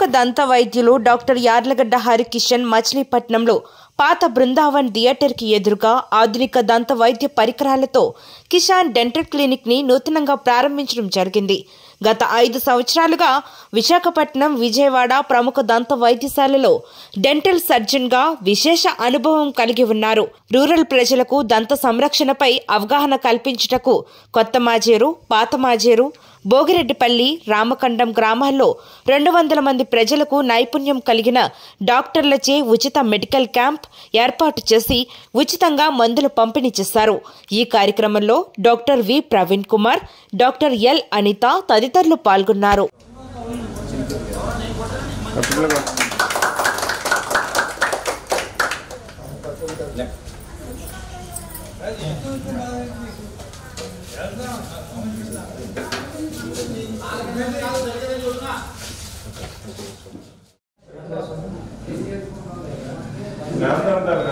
దంత వైద్యులు డాక్టర్ యార్లగడ్డ హరికిషన్ మచిలీపట్నంలో పాత బృందావన్ థియేటర్కి ఎదురుగా ఆధునిక దంత వైద్య పరికరాలతో కిషాన్ డెంటల్ క్లినిక్ ని నూతనంగా ప్రారంభించడం జరిగింది గత ఐదు సంవత్సరాలుగా విశాఖపట్నం విజయవాడ ప్రముఖ దంత వైద్యశాలలో డెంటల్ సర్జన్ గా విశేష అనుభవం కలిగి ఉన్నారు రూరల్ ప్రజలకు దంత సంరక్షణపై అవగాహన కల్పించుటకు కొత్త మాజేరు పాత మాజేరు భోగిరెడ్డిపల్లి రామకండం గ్రామాల్లో రెండు వందల మంది ప్రజలకు నైపుణ్యం కలిగిన డాక్టర్లచే ఉచిత మెడికల్ క్యాంప్ ఏర్పాటు చేసి ఉచితంగా మందులు పంపిణీ చేశారు ఈ కార్యక్రమంలో doctor V Praveen Kumar doctor L Anitha తదితరులు పాల్గొన్నారు జ్ఞాపకం